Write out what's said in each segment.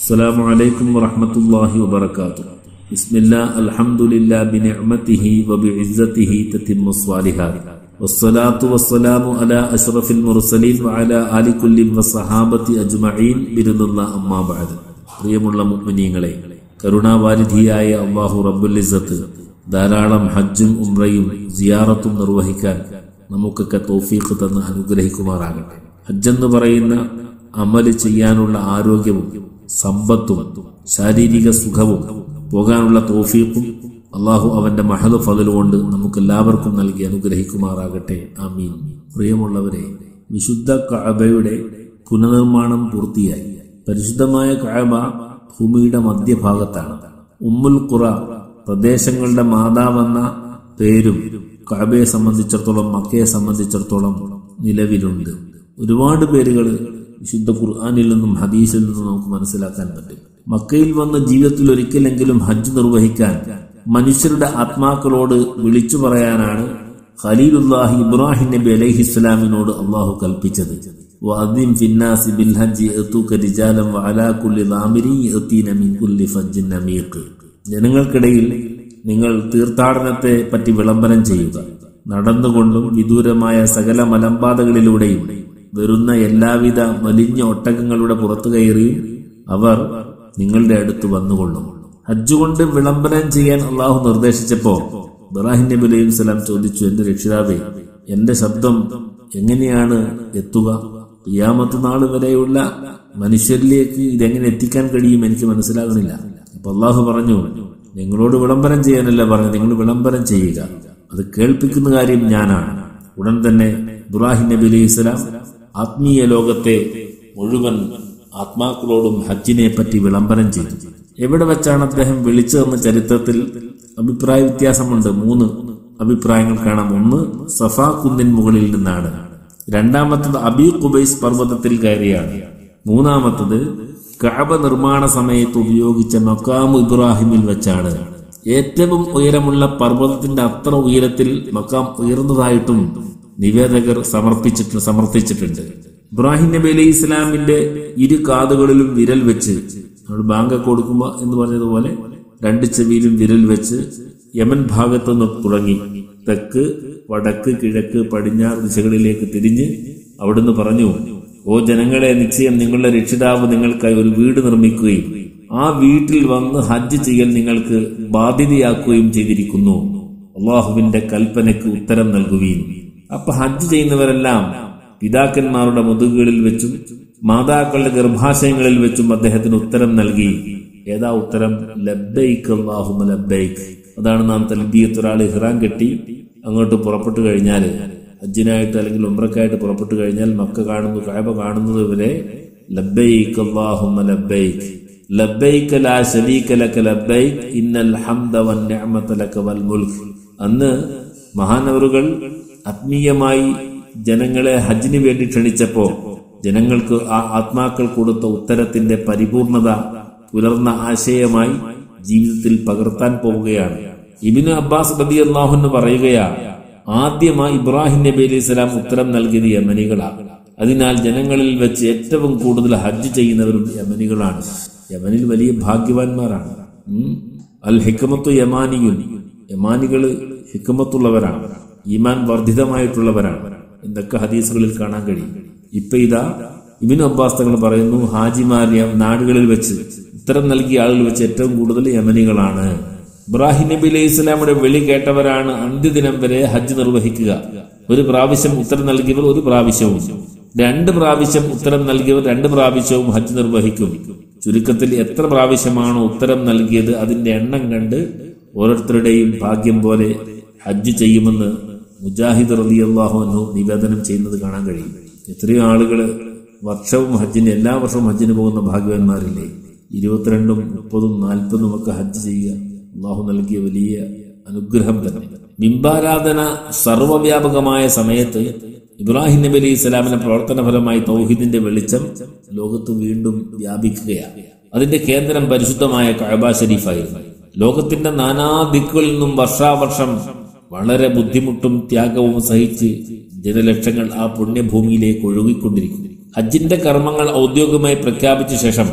السلام عليكم ورحمة الله وبركاته بسم الله الحمد لله بنعمته وبعزته تتم الصالحات والصلاة والسلام على أشرف المرسلين وعلى آل كل وصحابة أجمعين برضا الله أما بعد പ്രിയമുള്ള മുഅ്മിനീങ്ങളെ കരുണാവാരിധിയായ അള്ളാഹു റബ്ബുൽ ഇസ്സത്ത് ധാരാളം ഹജ്ജും ഉംറയും സിയാറത്തും നിർവഹിക്കാൻ നമുക്കൊക്കെ തൗഫീഖ് തന്ന് അനുഗ്രഹിക്കുമാറാകട്ടെ ഹജ്ജെന്ന് പറയുന്ന അമല് ചെയ്യാനുള്ള ആരോഗ്യവും സമ്പത്തും ശാരീരിക സുഖവും പോകാനുള്ള തോഫീഖും അള്ളാഹു അവന്റെ മഹദ് ഫതലുകൊണ്ട് നമുക്ക് എല്ലാവർക്കും നൽകി അനുഗ്രഹിക്കുമാറാകട്ടെ ആമീൻ പ്രിയമുള്ളവരെ വിശുദ്ധ കഅബയുടെ പുനർനിർമ്മാണം പൂർത്തിയായി പരിശുദ്ധമായ കഅബ ഭൂമിയുടെ മധ്യഭാഗത്താണ് ഉമ്മുൽ ഖുറ പ്രദേശങ്ങളുടെ മാതാവെന്ന പേരും കഅബയെ സംബന്ധിച്ചിടത്തോളം മക്കയെ സംബന്ധിച്ചിടത്തോളം നിലവിലുണ്ട് ഒരുപാട് പേരുകൾ വിശുദ്ധ ഖുർആാനിൽ നിന്നും ഹദീസിൽ നിന്നും നമുക്ക് മനസ്സിലാക്കാൻ പറ്റും മക്കയിൽ വന്ന ജീവിതത്തിൽ ഒരിക്കലെങ്കിലും ഹജ്ജ് നിർവഹിക്കാൻ മനുഷ്യരുടെ ആത്മാക്കളോട് വിളിച്ചു പറയാനാണ് ഖലീലുല്ലാഹി ഇബ്രാഹിം നബി അലൈഹി ഇസ്ലാമിനോട് അള്ളാഹു കൽപ്പിച്ചത് വഅദ്ദിം ഫിന്നാസി ബിൽ ഹജ്ജി യഅതൂക റിജാലൻ വഅലാ കുല്ലി ളാമിരി യഅതീന മിൻ കുല്ലി ഫജ്ജിൻ അമീഖ് ജനങ്ങൾക്കിടയിൽ നിങ്ങൾ തീർത്ഥാടനത്തെ പറ്റി വിളംബരം ചെയ്യുക നടന്നുകൊണ്ടും വിദൂരമായ സകല മലമ്പാതകളിലൂടെയും വരുന്ന എല്ലാവിധ വലിഞ്ഞ ഒട്ടകങ്ങളുടെ പുറത്തു കയറിയും അവർ നിങ്ങളുടെ അടുത്ത് വന്നുകൊള്ളും ഹജ്ജ് കൊണ്ട് വിളംബരം ചെയ്യാൻ അള്ളാഹു നിർദ്ദേശിച്ചപ്പോ ഇബ്രാഹിം നബി അലൈഹി സ്വലാം ചോദിച്ചു എന്റെ രക്ഷിതാവേ എന്റെ ശബ്ദം എങ്ങനെയാണ് എത്തുക ഖിയാമത്ത് നാൾ വരെയുള്ള മനുഷ്യരിലേക്ക് ഇതെങ്ങനെ എത്തിക്കാൻ കഴിയും എനിക്ക് മനസ്സിലാകണില്ല അപ്പൊ അള്ളാഹു പറഞ്ഞു നിങ്ങളോട് വിളംബരം ചെയ്യാനല്ല പറഞ്ഞു നിങ്ങൾ വിളംബരം ചെയ്യുക അത് കേൾപ്പിക്കുന്ന കാര്യം ഞാനാണ് ഉടൻ തന്നെ ഇബ്രാഹിം നബി അലൈഹി സ്വലാം ആത്മീയ ലോകത്തെ മുഴുവൻ ആത്മാക്കളോടും ഹജ്ജിനെ പറ്റി വിളംബരം ചെയ്തു എവിടെ വെച്ചാണ് അദ്ദേഹം വിളിച്ചതെന്ന ചരിത്രത്തിൽ അഭിപ്രായ വ്യത്യാസമുണ്ട് മൂന്ന് അഭിപ്രായങ്ങൾ കാണാം ഒന്ന് സഫാ കുന്നിൻ മുകളിൽ നിന്നാണ് രണ്ടാമത്തത് അബി കുബൈസ് പർവ്വതത്തിൽ കയറിയാണ് മൂന്നാമത്തത് കഅബ നിർമ്മാണ സമയത്ത് ഉപയോഗിച്ച മക്കാമു ഇബ്രാഹിമിൽ വെച്ചാണ് ഏറ്റവും ഉയരമുള്ള പർവ്വതത്തിന്റെ അത്ര ഉയരത്തിൽ മക്കാം ഉയർന്നതായിട്ടും നിവേദകർ സമർപ്പിച്ചിട്ട് സമർത്ഥിച്ചിട്ടുണ്ട് ഇബ്രാഹിം നബി അലൈഹി ഇസ്ലാമിന്റെ ഇരു കാതുകളിലും വിരൽ വെച്ച് നമ്മൾ ബാങ്ക് കൊടുക്കുമ്പോ എന്ന് പറഞ്ഞതുപോലെ രണ്ട് ചെവിയിലും വിരൽ വെച്ച് യമൻ ഭാഗത്തു നിന്ന് തുടങ്ങി തെക്ക് വടക്ക് കിഴക്ക് പടിഞ്ഞാറ് ദിശകളിലേക്ക് തിരിഞ്ഞ് അവിടുന്ന് പറഞ്ഞു ഓ ജനങ്ങളെ നിശ്ചയം നിങ്ങളുടെ രക്ഷിതാവ് നിങ്ങൾക്കായി ഒരു വീട് നിർമ്മിക്കുകയും ആ വീട്ടിൽ വന്ന് ഹജ്ജ് ചെയ്യൽ നിങ്ങൾക്ക് ബാധ്യതയാക്കുകയും ചെയ്തിരിക്കുന്നു അള്ളാഹുവിന്റെ കൽപ്പനയ്ക്ക് ഉത്തരം നൽകുകയും അപ്പൊ ഹജ്ജ് ചെയ്യുന്നവരെല്ലാം പിതാക്കന്മാരുടെ മുതുകുകളിൽ വെച്ചും മാതാക്കളുടെ ഗർഭാശയങ്ങളിൽ വെച്ചും അദ്ദേഹത്തിന് ഉത്തരം നൽകി ഏതാ ഉത്തരം ലബ്ബൈക്ക് അള്ളാഹുമ ലബ്ബൈക്ക് അതാണ് നാം തൽബിയത്ത് ഒരാൾ ഇഹ്റാൻ കെട്ടി അങ്ങോട്ട് പുറപ്പെട്ടു കഴിഞ്ഞാൽ ഹജ്ജിനായിട്ട് അല്ലെങ്കിൽ ഉംറക്കായിട്ട് പുറപ്പെട്ടു കഴിഞ്ഞാൽ മക്ക കാണുന്നു കായബ കാണുന്നത് വരെ ലബ്ബൈക്ക് അള്ളാഹുമ ലബ്ബൈക്ക് ലബ്ബൈക്ക് ലാ ശരീക ലക ലബ്ബൈക്ക് ഇന്നൽ ഹംദ വൻ നിഅമത ലക വൽ മുൽക്ക് അന്ന് മഹാനവറുകൾ ആത്മീയമായി ജനങ്ങളെ ഹജ്ജിന് വേണ്ടി ക്ഷണിച്ചപ്പോ ജനങ്ങൾക്ക് ആ ആത്മാക്കൾ കൊടുത്ത ഉത്തരത്തിന്റെ പരിപൂർണത പുലർന്ന ആശയമായി ജീവിതത്തിൽ പകർത്താൻ പോവുകയാണ് ഇബിന് അബ്ബാസ് റബി അള്ളാഹുന്ന് പറയുകയാ ആദ്യമായി ഇബ്രാഹിം നബി അലൈഹി സ്വലാം ഉത്തരം നൽകിയത് യമനികളാണ് അതിനാൽ ജനങ്ങളിൽ വെച്ച് ഏറ്റവും കൂടുതൽ ഹജ്ജ് ചെയ്യുന്നവരും യമനികളാണ് യമനിൽ വലിയ ഭാഗ്യവാന്മാരാണ് ഉം. അൽ ഹിക്കമത്തു യമാനിയുൻ യമാനികള് ഹിക്കമത്തുള്ളവരാണ് ഈമാൻ വർദ്ധിതമായിട്ടുള്ളവരാണ് എന്നൊക്കെ ഹദീസുകളിൽ കാണാൻ കഴിയും ഇപ്പൊ ഇതാ ഇബിൻ അബ്ബാസ് തങ്ങൾ പറയുന്നു ഹാജിമാരിയ നാടുകളിൽ വെച്ച് ഉത്തരം നൽകിയ ആളുകൾ വെച്ച് ഏറ്റവും കൂടുതൽ യമനികളാണ് ഇബ്രാഹിം നബി അലൈഹി ഇസ്ലാമിയുടെ വിളി കേട്ടവരാണ് അന്ത്യദിനം വരെ ഹജ്ജ് നിർവഹിക്കുക ഒരു പ്രാവശ്യം ഉത്തരം നൽകിയവർ ഒരു പ്രാവശ്യവും രണ്ട് പ്രാവശ്യം ഉത്തരം നൽകിയവർ രണ്ട് പ്രാവശ്യവും ഹജ്ജ് നിർവഹിക്കും ചുരുക്കത്തിൽ എത്ര പ്രാവശ്യമാണോ ഉത്തരം നൽകിയത് അതിന്റെ എണ്ണം കണ്ട് ഓരോരുത്തരുടെയും ഭാഗ്യം പോലെ ഹജ്ജ് ചെയ്യുമെന്ന് മുജാഹിദ് റലി അള്ളാഹുനു നിവേദനം ചെയ്യുന്നത് കാണാൻ കഴിയും എത്രയോ ആളുകൾ വർഷവും ഹജ്ജിന് എല്ലാ വർഷവും ഹജ്ജിന് പോകുന്ന ഭാഗ്യവാന്മാരില്ലേ ഇരുപത്തിരണ്ടും മുപ്പതും നാൽപ്പതും ഒക്കെ ഹജ്ജ് ചെയ്യുക അള്ളാഹു നൽകിയ വലിയ അനുഗ്രഹം തന്നെ ബിംബാരാധന സർവവ്യാപകമായ സമയത്ത് ഇബ്രാഹിം നബി അലൈഹി ഇസ്ലാമിന്റെ പ്രവർത്തന ഫലമായി തൗഹീദിന്റെ വെളിച്ചം ലോകത്ത് വീണ്ടും വ്യാപിക്കുകയാണ് അതിന്റെ കേന്ദ്രം പരിശുദ്ധമായ കഅബ ഷരീഫായിരുന്നു ലോകത്തിന്റെ നാനാ ദിക്കുകളിൽ നിന്നും വർഷാവർഷം വളരെ ബുദ്ധിമുട്ടും ത്യാഗവും സഹിച്ച് ജനലക്ഷങ്ങൾ ആ പുണ്യഭൂമിയിലേക്ക് ഒഴുകിക്കൊണ്ടിരിക്കുന്നു ഹജ്ജിന്റെ കർമ്മങ്ങൾ ഔദ്യോഗികമായി പ്രഖ്യാപിച്ച ശേഷം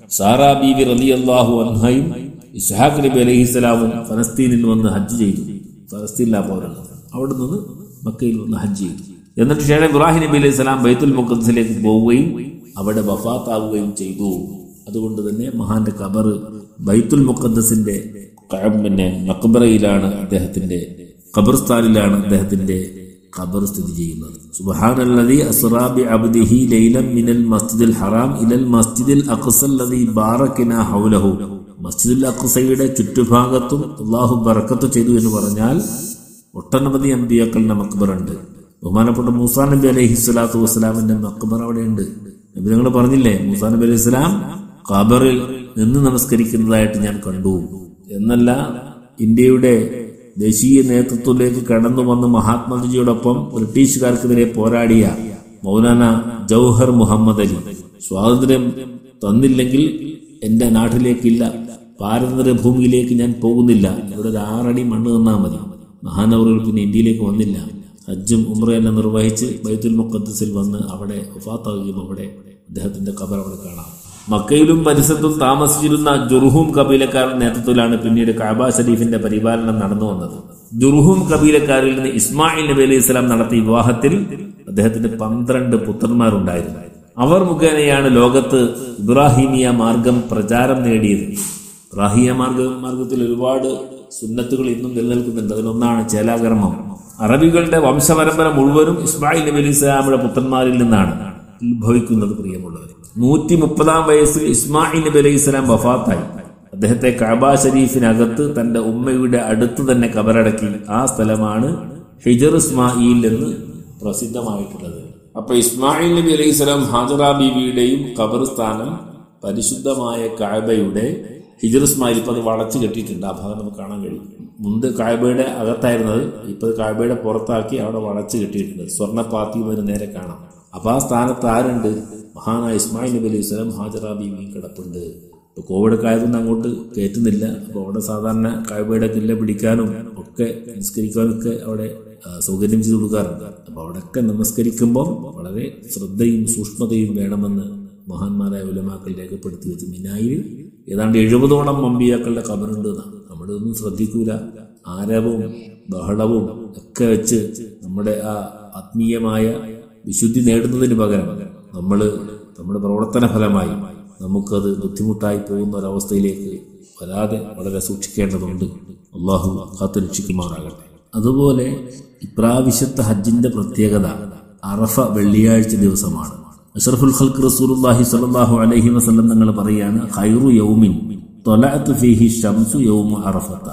സാറാ ബീവി റളിയല്ലാഹു അൻഹയും ഇസ്ഹാഖ് നബി അലൈഹിസ്സലാമും ഫലസ്തീനിൽ വന്ന് ഹജ്ജ് ചെയ്തു ഫലസ്തീനിലാ പൗരാണ് അവിടെ നിന്ന് മക്കയിൽ വന്ന് ഹജ്ജ് ചെയ്തു എന്നിട്ട് ഷേഖ് ഇബ്രാഹിം നബി അലൈഹി സ്വലാം ബൈത്തുൽ മുഖദ്സിലേക്ക് പോവുകയും അവിടെ വഫാത്താവുകയും ചെയ്തു അതുകൊണ്ട് തന്നെ മഹാന്റെ ഖബർ ബൈത്തുൽ മുഖദ്സിന്റെ പിന്നെ മക്ബറയിലാണ് അദ്ദേഹത്തിന്റെ ഖബർസ്ഥാനിലാണ് അദ്ദേഹത്തിന്റെ ഖബർ സ്ഥിതി ചെയ്യുന്നത് സുബ്ഹാനല്ലദി അസ്റാ ബി അബ്ദിഹി ലൈലൻ മിനൽ മസ്ജിദിൽ ഹറാം ഇലൽ മസ്ജിദിൽ അഖ്സല്ലദി ബാറകനാ ഹൗലഹു മസ്ജിദുൽ അഖ്സയുടെ ചുറ്റുഭാഗത്തും അള്ളാഹു ബറക്കത്ത് ചെയ്തു എന്ന് പറഞ്ഞാൽ ഒട്ടനവധി അമ്പിയാക്കളുടെ മക്ബറുണ്ട് ബഹുമാനപ്പെട്ട മൂസാ നബി അലൈഹി സ്വലാത്തു വസ്സലാമിന്റെ മക്ബർ അവിടെ ഉണ്ട് നബി നിങ്ങൾ പറഞ്ഞില്ലേ മൂസാ നബി അലൈഹി സ്വലാം ഖബറിൽ നിന്ന് നമസ്കരിക്കുന്നതായിട്ട് ഞാൻ കണ്ടു എന്നല്ല ഇന്ത്യയുടെ ദേശീയ നേതൃത്വത്തിലേക്ക് കടന്നു വന്ന് മഹാത്മാജിയോടൊപ്പം ബ്രിട്ടീഷുകാർക്കെതിരെ പോരാടിയ മൗലാന ജൗഹർ മുഹമ്മദ് അലി സ്വാതന്ത്ര്യം തന്നില്ലെങ്കിൽ എന്റെ നാട്ടിലേക്കില്ല പാരമ്പര്യ ഭൂമിയിലേക്ക് ഞാൻ പോകുന്നില്ല ഇവിടെ ഒരു ആറടി മണ്ണ് തന്നാൽ മതി മഹാനവറുകൾ പിന്നെ ഇന്ത്യയിലേക്ക് വന്നില്ല ഹജ്ജും ഉമ്രയെല്ലാം നിർവഹിച്ച് ബൈത്തുൽ മുഖദ്സിൽ വന്ന് അവിടെ വഫാത്താകുകയും അവിടെ അദ്ദേഹത്തിന്റെ ഖബർ അവിടെ കാണാം മക്കയിലും പരിസരത്തും താമസിച്ചിരുന്ന ജുർഹൂം കബീലക്കാരുടെ നേതൃത്വത്തിലാണ് പിന്നീട് കാബ ഷരീഫിന്റെ പരിപാലനം നടന്നു വന്നത് ജുർഹൂം കബീലക്കാരിൽ നിന്ന് ഇസ്മായിൽ നബി അലൈഹി സ്വലാം നടത്തിയ വിവാഹത്തിൽ അദ്ദേഹത്തിന് പന്ത്രണ്ട് പുത്രന്മാരുണ്ടായിരുന്നു അവർ മുഖേനയാണ് ലോകത്ത് ഇബ്രാഹിമിയ മാർഗം പ്രചാരം നേടിയത് ഇബ്രാഹിയ മാർഗ മാർഗത്തിൽ ഒരുപാട് സുന്നത്തുകൾ ഇന്നും നിലനിൽക്കുന്നുണ്ട് അതിലൊന്നാണ് ചേലാകർമ്മം അറബികളുടെ വംശപരമ്പര മുഴുവനും ഇസ്മായിൽ നബി അലൈഹി സ്വലാമിയുടെ പുത്രന്മാരിൽ നിന്നാണ് ഉത്ഭവിക്കുന്നത് പ്രിയമുള്ളവർ നൂറ്റി മുപ്പതാം വയസ്സിൽ ഇസ്മായിൽ നബി അലൈഹി സ്വലാം വഫാത്തായി അദ്ദേഹത്തെ കാബ ഷരീഫിനകത്ത് തന്റെ ഉമ്മയുടെ അടുത്ത് തന്നെ കബറടക്കി ആ സ്ഥലമാണ് ഹിജർ ഇസ്മായിൽ എന്ന് പ്രസിദ്ധമായിട്ടുള്ളത് അപ്പൊ ഇസ്മായിൽ നബി അലൈഹി സ്വലാം ഹാജറ ബീവിയുടെയും ഖബർസ്ഥാനം പരിശുദ്ധമായ കാബയുടെ ഹിജർ ഇസ്മായിൽ ഇപ്പൊ അത് വളച്ചു കെട്ടിയിട്ടുണ്ട് ആ ഭാഗം നമുക്ക് കാണാൻ കഴിയും മുമ്പ് കാബയുടെ അകത്തായിരുന്നത് ഇപ്പൊ കാബയുടെ പുറത്താക്കി അവിടെ വളച്ചു കെട്ടിയിട്ടുണ്ട് സ്വർണ്ണ പാത്തിയുമായി നേരെ കാണാം അപ്പൊ ആ സ്ഥാനത്ത് ആരുണ്ട് മഹാനായ ഇസ്മായിൽ നബി അലൈഹി സ്വലാം ഹാജറ ബീവിയും കിടപ്പുണ്ട് ഇപ്പൊ കോവിഡ് ഒക്കെ ആയതുകൊണ്ട് അങ്ങോട്ട് കയറ്റുന്നില്ല അപ്പൊ അവിടെ സാധാരണ കായബയുടെ കില്ല പിടിക്കാനും ഒക്കെ നിസ്കരിക്കാനും ഒക്കെ അവിടെ ആ, സൗകര്യം ചെയ്ത് കൊടുക്കാറുണ്ട് അപ്പൊ അവിടെയൊക്കെ നമസ്കരിക്കുമ്പോൾ വളരെ ശ്രദ്ധയും സൂക്ഷ്മതയും വേണമെന്ന് മഹാന്മാരായ ഉലമാക്കൾ രേഖപ്പെടുത്തി വെച്ചു മിനായിൽ ഏതാണ്ട് എഴുപതോളം മമ്പിയാക്കളുടെ കബറുണ്ട് എന്നാണ് നമ്മുടെ ഒന്നും ശ്രദ്ധിക്കൂല ആരവവും ബഹളവും ഒക്കെ വെച്ച് നമ്മുടെ ആ ആത്മീയമായ വിശുദ്ധി നേടുന്നതിന് പകരം നമ്മൾ നമ്മുടെ പ്രവർത്തന ഫലമായി നമുക്കത് ബുദ്ധിമുട്ടായി പോകുന്ന ഒരവസ്ഥയിലേക്ക് വരാതെ വളരെ സൂക്ഷിക്കേണ്ടതുണ്ട് അള്ളാഹു കാത്തു രക്ഷിക്കുമാറാകട്ടെ അതുപോലെ ഇപ്രാവശ്യത്തെ ഹജ്ജിന്റെ പ്രത്യേകത അറഫ വെള്ളിയാഴ്ച ദിവസമാണ് അഷറഫുൽ ഖൽക്ക് റസൂലുള്ളാഹി സ്വല്ലല്ലാഹു അലൈഹി വസല്ലം തങ്ങൾ പറയാണ് ഖൈറു യൗമിൻ തൊലഅത്ത് ഫീഹി ശംസു യൗമു അറഫത്ത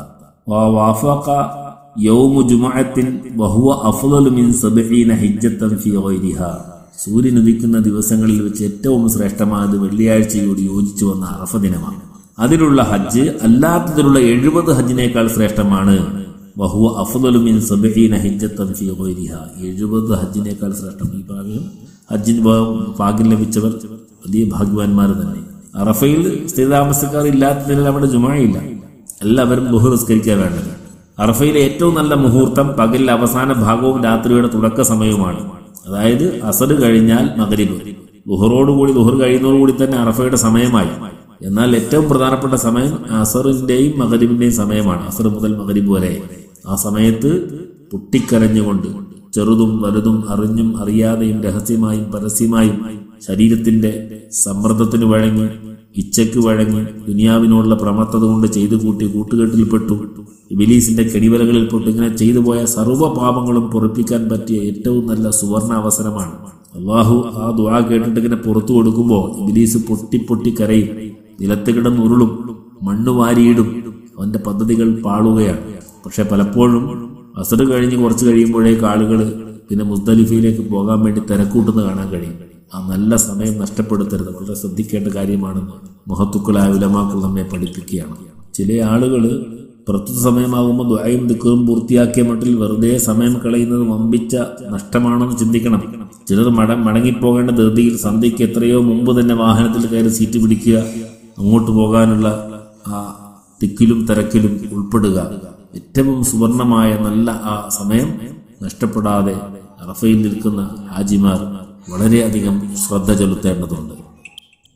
വവാഫഖ യൗമു ജുമുഅത്തിൻ വഹുവ അഫ്ളലു മിൻ സബഈന ഹിജ്ജത്തൻ ഫീ ഗൈരിഹാ സൂര്യൻ ഉദിക്കുന്ന ദിവസങ്ങളിൽ വെച്ച് ഏറ്റവും ശ്രേഷ്ഠമായത് വെള്ളിയാഴ്ചയോട് യോജിച്ചു വന്ന അറഫ ദിനമാണ് അതിലുള്ള ഹജ്ജ് അല്ലാത്തതിലുള്ള എഴുപത് ഹജ്ജിനേക്കാൾ ശ്രേഷ്ഠമാണ് വഹുവ അഫ്ളലു മിൻ സബഈന ഹിജ്ജത്തൻ ഫീ ഗൈരിഹാ എഴുപത് ഹജ്ജിനേക്കാൾ ശ്രേഷ്ഠം ഈ പ്രാവശ്യം ഹജ്ജിന് ഭാഗ്യം ലഭിച്ചവർ വലിയ ഭാഗ്യവാന്മാർ തന്നെ അറഫയിൽ സ്ഥിരതാമസക്കാർ ഇല്ലാത്തതിനാൽ അവിടെ ജുമായില്ല എല്ലാവരും ബഹു നിസ്കരിക്കാൻ വേണ്ടത് അറഫയിലെ ഏറ്റവും നല്ല മുഹൂർത്തം പകലിലെ അവസാന ഭാഗവും രാത്രിയുടെ തുടക്ക സമയവുമാണ് അതായത് അസർ കഴിഞ്ഞാൽ മകരിബ് ലുഹറോടുകൂടി ലുഹർ കഴിയുന്നതോടുകൂടി തന്നെ അറഫയുടെ സമയമായി എന്നാൽ ഏറ്റവും പ്രധാനപ്പെട്ട സമയം അസറിന്റെയും മകരിബിന്റെയും സമയമാണ് അസർ മുതൽ മകരിബ് വരെ ആ സമയത്ത് പൊട്ടിക്കരഞ്ഞുകൊണ്ട് ചെറുതും വലുതും അറിഞ്ഞും അറിയാതെയും രഹസ്യമായും പരസ്യമായും ശരീരത്തിന്റെ സമ്മർദ്ദത്തിന് വഴങ്ങി ഇച്ഛയ്ക്ക് വഴങ്ങി ദുനിയാവിനോടുള്ള പ്രമത്തത കൊണ്ട് ചെയ്തു കൂട്ടി കൂട്ടുകെട്ടിൽപ്പെട്ടു ഇബിലീസിന്റെ കെടിവലകളിൽപ്പെട്ടു ഇങ്ങനെ ചെയ്തു പോയ സർവ്വ പാപങ്ങളും പൊറപ്പിക്കാൻ പറ്റിയ ഏറ്റവും നല്ല സുവർണ അവസരമാണ് അള്ളാഹു ആ ദുആ കേട്ടിട്ട് ഇങ്ങനെ പുറത്തു കൊടുക്കുമ്പോൾ ഇബിലീസ് പൊട്ടി പൊട്ടി കരയും നിലത്ത് കിടന്ന് ഉരുളും മണ്ണ് വാരിയിടും അവന്റെ പദ്ധതികൾ പാളുകയാണ് പക്ഷെ പലപ്പോഴും അസർ കഴിഞ്ഞ് കുറച്ച് കഴിയുമ്പോഴേക്ക് ആളുകൾ പിന്നെ മുസ്ദലിഫയിലേക്ക് പോകാൻ വേണ്ടി തിരക്കൂട്ടുന്ന കാണാൻ കഴിയും ആ നല്ല സമയം നഷ്ടപ്പെടുത്തരുത് വളരെ ശ്രദ്ധിക്കേണ്ട കാര്യമാണെന്ന് മഹത്തുക്കളായ ഉലമാക്കൾ നമ്മെ പഠിപ്പിക്കുകയാണ് ചില ആളുകൾ പ്രസ്തുത സമയമാകുമ്പോൾ ദ്വയം ദിക്കറും പൂർത്തിയാക്കിയ മട്ടിൽ വെറുതെ സമയം കളയുന്നത് വമ്പിച്ച നഷ്ടമാണെന്ന് ചിന്തിക്കണം ചിലർ മട മടങ്ങിപ്പോകേണ്ട ധൃതിയിൽ സന്ധ്യയ്ക്ക് എത്രയോ മുമ്പ് തന്നെ വാഹനത്തിൽ കയറി സീറ്റ് പിടിക്കുക അങ്ങോട്ട് പോകാനുള്ള ആ തിക്കിലും തിരക്കിലും ഉൾപ്പെടുക ഏറ്റവും സുവർണമായ നല്ല ആ സമയം നഷ്ടപ്പെടാതെ അറഫയിൽ നിൽക്കുന്ന ഹാജിമാർ വളരെയധികം ശ്രദ്ധ ചെലുത്തേണ്ടതുണ്ട്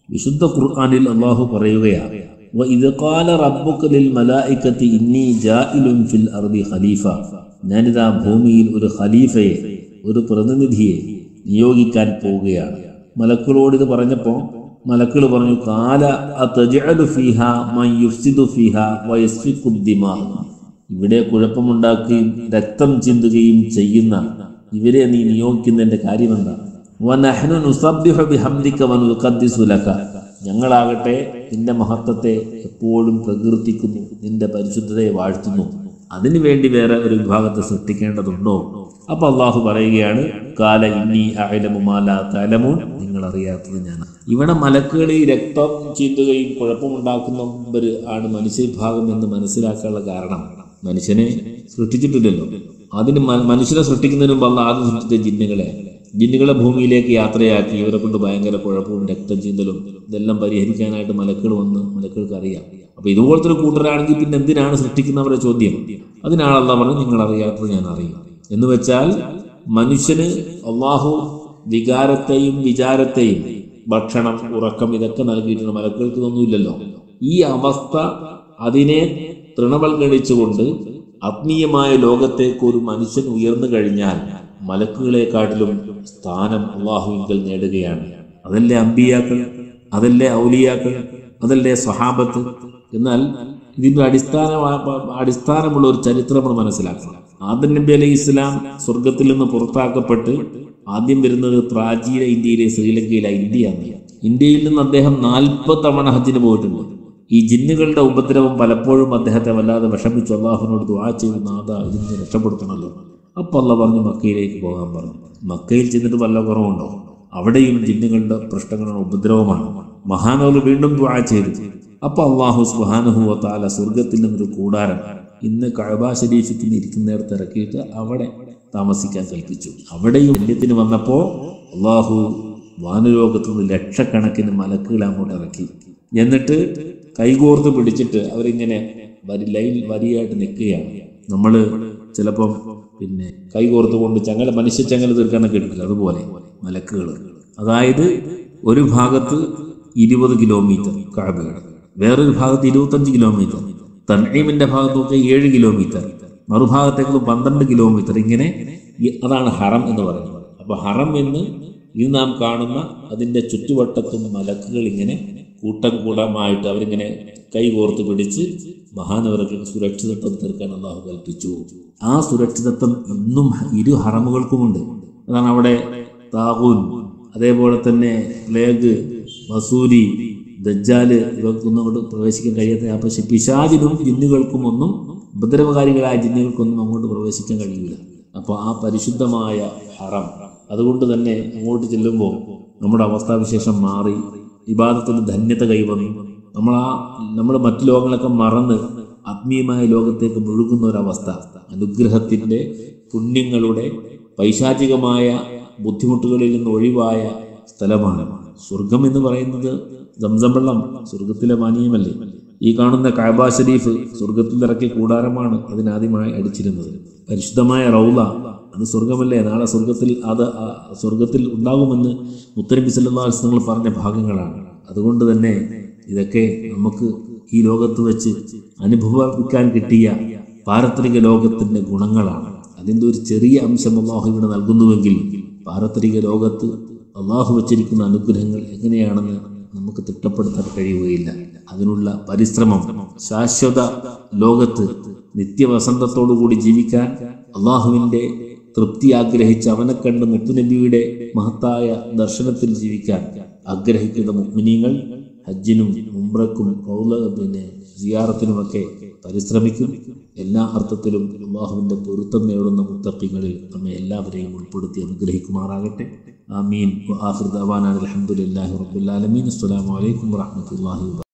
വിശുദ്ധ ഖുർആനിൽ അള്ളാഹു പറയുകയാണ് وَإِذْ قَالَ رَبُّكَ لِلْمَلَائِكَةِ إِنِّي جَاعِلٌ فِي الْأَرْضِ ഖലീഫ ഞാനിതാ ഭൂമിയിൽ ഒരു ഖലീഫയെ ഒരു പ്രതിനിധിയെ നിയോഗിക്കാൻ പോവുകയാണ് മലക്കുകളോട് ഇത് പറഞ്ഞപ്പോൾ മലക്കുകൾ പറഞ്ഞു കാല അതജ്അലു ഫീഹ മൻ യുഫ്സിദു ഫീഹ വയസ്ഫിഖു ദിമാ ഇവിടെ കുഴപ്പമുണ്ടാക്കുകയും രക്തം ചിന്തുകയും ചെയ്യുന്ന ഇവരെ നീ നിയോഗിക്കുന്നതിന്റെ കാര്യമെന്താ വനഹ്നു നുസബ്ബിഹു ബിഹംദിക വനുഖദ്ദിസു ലക ഞങ്ങളാകട്ടെ നിന്റെ മഹത്വത്തെ എപ്പോഴും പ്രകീർത്തിക്കുന്നു നിന്റെ പരിശുദ്ധതയെ വാഴ്ത്തുന്നു അതിനു വേണ്ടി വേറെ ഒരു വിഭാഗത്തെ സൃഷ്ടിക്കേണ്ടതുണ്ടോ അപ്പൊ അള്ളാഹു പറയുകയാണ് കാല ഇന്നീ അയലമുമാല തലമൂൻ നിങ്ങൾ അറിയാത്തത് ഞാൻ ഇവിടെ മലക്കുകൾ ഈ രക്തം ചീന്തുകയും കുഴപ്പമുണ്ടാക്കുന്നവർ ആണ് മനുഷ്യവിഭാഗം എന്ന് മനസ്സിലാക്കാനുള്ള കാരണം മനുഷ്യനെ സൃഷ്ടിച്ചിട്ടില്ലല്ലോ അതിന് മ- മനുഷ്യനെ സൃഷ്ടിക്കുന്നതിന് മുമ്പ് അള്ള ആദ്യം സൃഷ്ടിച്ച ജിന്നുകളെ ജിന്നുകളെ ഭൂമിയിലേക്ക് യാത്രയാക്കി ഇവരെ കൊണ്ട് ഭയങ്കര കുഴപ്പവും രക്തം ചീന്തലും ഇതെല്ലാം പരിഹരിക്കാനായിട്ട് മലക്കുകൾ വന്ന് മലക്കുകൾക്ക് അറിയാം അപ്പൊ ഇതുപോലത്തെ ഒരു കൂട്ടരാണെങ്കിൽ പിന്നെ എന്തിനാണ് സൃഷ്ടിക്കുന്നവരുടെ ചോദ്യം അതിനാണല്ല പറഞ്ഞു നിങ്ങൾ അറിയാത്തത് ഞാൻ അറിയും എന്ന് വെച്ചാൽ മനുഷ്യന് അള്ളാഹു വികാരത്തെയും വിചാരത്തെയും ഭക്ഷണം ഉറക്കം ഇതൊക്കെ നൽകിയിട്ടുണ്ട് മലക്കുകൾക്ക് ഇതൊന്നുമില്ലല്ലോ ഈ അവസ്ഥ അതിനെ തൃണവൽഗണിച്ചുകൊണ്ട് ആത്മീയമായ ലോകത്തേക്ക് ഒരു മനുഷ്യൻ ഉയർന്നു കഴിഞ്ഞാൽ മലക്കുകളെക്കാട്ടിലും സ്ഥാനം അള്ളാഹുവിങ്കൽ നേടുകയാണ് അതല്ലേ അമ്പിയാക്കൾ അതല്ലേ ഔലിയാക്കൾ അതല്ലേ സ്വഹാബത്ത് എന്നാൽ ഇതിന്റെ അടിസ്ഥാന അടിസ്ഥാനമുള്ള ഒരു ചരിത്രം നമ്മൾ മനസ്സിലാക്കണം ആദം നബി അലൈഹി ഇസ്ലാം സ്വർഗത്തിൽ നിന്ന് പുറത്താക്കപ്പെട്ട് ആദ്യം വരുന്നത് പ്രാചീന ഇന്ത്യയിലെ ശ്രീലങ്കയിലെ ഇന്ത്യയാണ് ഇന്ത്യയിൽ നിന്ന് അദ്ദേഹം നാൽപ്പത് തവണ ഹജ്ജിന് പോയിട്ടുണ്ട് ഈ ജിന്നുകളുടെ ഉപദ്രവം പലപ്പോഴും അദ്ദേഹത്തെ വല്ലാതെ വിഷമിച്ചു അള്ളാഹുവിനോട് ദുആ ചെയ്ത് നാഥ ഇതിൽ നിന്ന് രക്ഷപ്പെടുത്തണമല്ലോ അപ്പൊ അല്ല പറഞ്ഞു മക്കയിലേക്ക് പോകാൻ പറഞ്ഞു മക്കയിൽ ചെന്നിട്ട് വല്ല കുറവുണ്ടോ അവിടെയും ജിന്നുകളുടെ പ്രശ്നങ്ങളുടെ ഉപദ്രവമാണ് മഹാനവർ വീണ്ടും ദുആ ചെയ്തു അപ്പൊ അള്ളാഹു സുഹാനുഹുവ താല സ്വർഗത്തിൽ നിന്നൊരു കൂടാരം ഇന്ന് കഴബ ശരീഫത്തിൽ ഇരിക്കുന്നിടത്ത് ഇറക്കിയിട്ട് അവിടെ താമസിക്കാൻ കൽപ്പിച്ചു അവിടെയും പുണ്യത്തിന് വന്നപ്പോ അള്ളാഹു വാനുലോകത്തു നിന്ന് ലക്ഷക്കണക്കിന് മലക്കുകൾ അങ്ങോട്ട് ഇറക്കി എന്നിട്ട് കൈകോർത്ത് പിടിച്ചിട്ട് അവരിങ്ങനെ വരി ലൈൻ വരിയായിട്ട് നിൽക്കുകയാണ് നമ്മൾ ചിലപ്പം പിന്നെ കൈകോർത്ത് കൊണ്ട് ചങ്ങല മനുഷ്യ ചങ്ങല തീർക്കാനൊക്കെ എടുക്കില്ല അതുപോലെ മലക്കുകൾ അതായത് ഒരു ഭാഗത്ത് ഇരുപത് കിലോമീറ്റർ കാബയുടെ വേറൊരു ഭാഗത്ത് ഇരുപത്തഞ്ച് കിലോമീറ്റർ തൻഈമിന്റെ ഭാഗത്ത് നോക്കിയാൽ ഏഴ് കിലോമീറ്റർ മറുഭാഗത്തേക്ക് പന്ത്രണ്ട് കിലോമീറ്റർ ഇങ്ങനെ ഈ- അതാണ് ഹറം എന്ന് പറയുന്നത് അപ്പൊ ഹറം എന്ന് ഇത് നാം കാണുന്ന അതിന്റെ ചുറ്റുവട്ടത്തും മലക്കുകൾ ഇങ്ങനെ കൂട്ടം കൂട്ടമായിട്ട് അവരിങ്ങനെ കൈകോർത്ത് പിടിച്ച് മഹാനവർക്ക് സുരക്ഷിതത്വം തീർക്കാൻ അള്ളാഹു കൽപ്പിച്ചു ആ സുരക്ഷിതത്വം ഇന്നും ഇരു ഹറമുകൾക്കുമുണ്ട് അതാണ് അവിടെ താഹൂൻ അതേപോലെ തന്നെ പ്ലേഗ് മസൂരി ദജ്ജാല് ഇവർക്കൊന്നും അങ്ങോട്ട് പ്രവേശിക്കാൻ കഴിയാത്ത അപ്പൊ പിശാചിനും ജിന്നുകൾക്കും ഒന്നും ഉപദ്രവകാരികളായ ജിന്നുകൾക്കൊന്നും അങ്ങോട്ട് പ്രവേശിക്കാൻ കഴിയില്ല അപ്പോൾ ആ പരിശുദ്ധമായ ഹറം അതുകൊണ്ട് തന്നെ അങ്ങോട്ട് ചെല്ലുമ്പോൾ നമ്മുടെ അവസ്ഥാവിശേഷം മാറി വിവാദത്തിന് ധന്യത കൈവന്നു നമ്മൾ ആ നമ്മൾ മറ്റു ലോകങ്ങളൊക്കെ മറന്ന് ആത്മീയമായ ലോകത്തേക്ക് മുഴുകുന്ന ഒരവസ്ഥ അനുഗ്രഹത്തിന്റെ പുണ്യങ്ങളുടെ പൈശാചികമായ ബുദ്ധിമുട്ടുകളിൽ നിന്ന് ഒഴിവായ സ്ഥലമാണ് സ്വർഗം എന്ന് പറയുന്നത് സംസം വെള്ളം സ്വർഗത്തിലെ പാനീയമല്ലേ ഈ കാണുന്ന കാബ ഷരീഫ് സ്വർഗത്തിൽ ഇറക്കിയ കൂടാരമാണ് അതിനാദ്യമായി അടിച്ചിരുന്നത് പരിശുദ്ധമായ റൗല അത് സ്വർഗമല്ലേ നാളെ സ്വർഗത്തിൽ അത് ആ സ്വർഗത്തിൽ ഉണ്ടാകുമെന്ന് മുത്തനബി സല്ലാസ് നിങ്ങൾ പറഞ്ഞ ഭാഗങ്ങളാണ് അതുകൊണ്ട് തന്നെ ഇതൊക്കെ നമുക്ക് ഈ ലോകത്ത് വെച്ച് അനുഭവിക്കാൻ കിട്ടിയ പാരത്രിക ലോകത്തിന്റെ ഗുണങ്ങളാണ് അതിൻ്റെ ഒരു ചെറിയ അംശം അള്ളാഹു ഇവിടെ നൽകുന്നുവെങ്കിൽ പാരത്രിക ലോകത്ത് അള്ളാഹു വച്ചിരിക്കുന്ന അനുഗ്രഹങ്ങൾ എങ്ങനെയാണെന്ന് നമുക്ക് തിട്ടപ്പെടുത്താൻ കഴിയുകയില്ല അതിനുള്ള പരിശ്രമം ശാശ്വത ലോകത്ത് നിത്യവസന്തത്തോടുകൂടി ജീവിക്കാൻ അള്ളാഹുവിൻ്റെ തൃപ്തി ആഗ്രഹിച്ച് അവനെ കണ്ട് മുത്തുനബിയുടെ മഹത്തായ ദർശനത്തിൽ ജീവിക്കാൻ ആഗ്രഹിക്കുന്ന മുഗ്മിനീങ്ങൾ ഹജ്ജിനും ഉംറക്കും പൗല പിന്നെ സിയാറത്തിനുമൊക്കെ പരിശ്രമിക്കും എല്ലാ അർത്ഥത്തിലും അള്ളാഹുവിൻ്റെ പൊരുത്തം നേടുന്ന മുത്തപ്പിങ്ങളിൽ നമ്മെ എല്ലാവരെയും ഉൾപ്പെടുത്തി അനുഗ്രഹിക്കുമാറാകട്ടെ ആമീൻ ആഫിർ ദവാൻ അലഹമുല്ലാഹി റബുല്ലാലമീൻ അസ്സലാമു അലൈക്കും വറഹമത്തല്ലാഹി